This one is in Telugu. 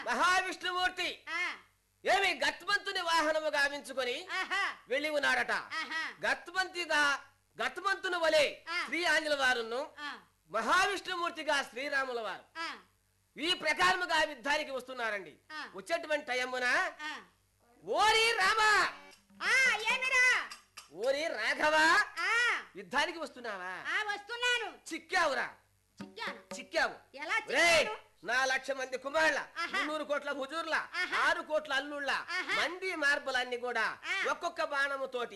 మహావిష్ణుమూర్తి ఆ, ఏమి గత్మంతుని వాహనము గావించుకొని ఆహా, వెళ్ళి ఉన్నాడట ఆహా, గత్మంతిగా గత్మంతుని వలె ఆ. శ్రీ ఆంజల వారును ఆ, మహావిష్ణుమూర్తిగా శ్రీరాముల వారు ఆ, ఈ ప్రకారముగా యుద్ధానికి వస్తున్నారండి ఆ. వచ్చేటువంటి టైమున ఆ. ఓరి రామ ఆ, ఏమిరా ఓరి రాఘవ ఆ, యుద్ధానికి వస్తున్నావా ఆ, వస్తున్నాను చిక్కావురా చిక్కాను చిక్కావు ఎలా రేయ్, చిక్కాను నా లక్ష మంది కుమారుల ఆహా. మున్నూరు కోట్ల హుజూర్ల ఆహా. ఆరు కోట్ల అల్లుళ్ళ ఆహా. మంది మార్పులన్నీ కూడా ఆ. ఒక్కొక్క బాణము తోటి